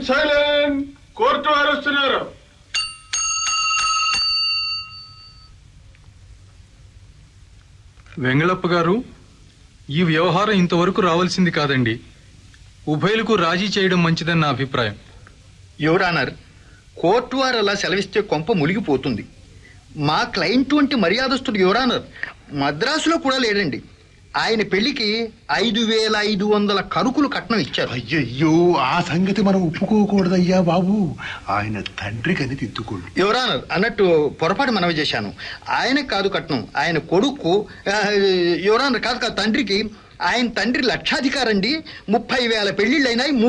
silent court వారు వస్తున్నారు వెంగళప్ప గారు ఈ వ్యవహారం ఇంతవరకు రావాల్సింది కాదండి ఉభయులకు రాజీ చేయడం మంచిదని నా అభిప్రాయం యువరానర్ కోర్టు వారు అలా సెలవిస్తే కొంప మునిగిపోతుంది మా క్లయింట్ వంటి మర్యాదస్తుడు యువరానర్ మద్రాసులో కూడా లేడండి ఆయన పెళ్లికి ఐదు వేల ఐదు వందల కరుకులు కట్నం ఇచ్చారు అయ్యయ్యో ఆ సంగతి మనం ఒప్పుకోకూడదయ్యా బాబు ఆయన తండ్రి కని తిద్దుకోండి యువరానర్ అన్నట్టు పొరపాటు మనవి చేశాను ఆయన కాదు కట్నం ఆయన కొడుకు ఆ, యువరానర్ కాదు కాదు తండ్రికి ఆయన తండ్రి లక్షాధికారండి ముప్పై వేల పెళ్లిళ్ళైనాయి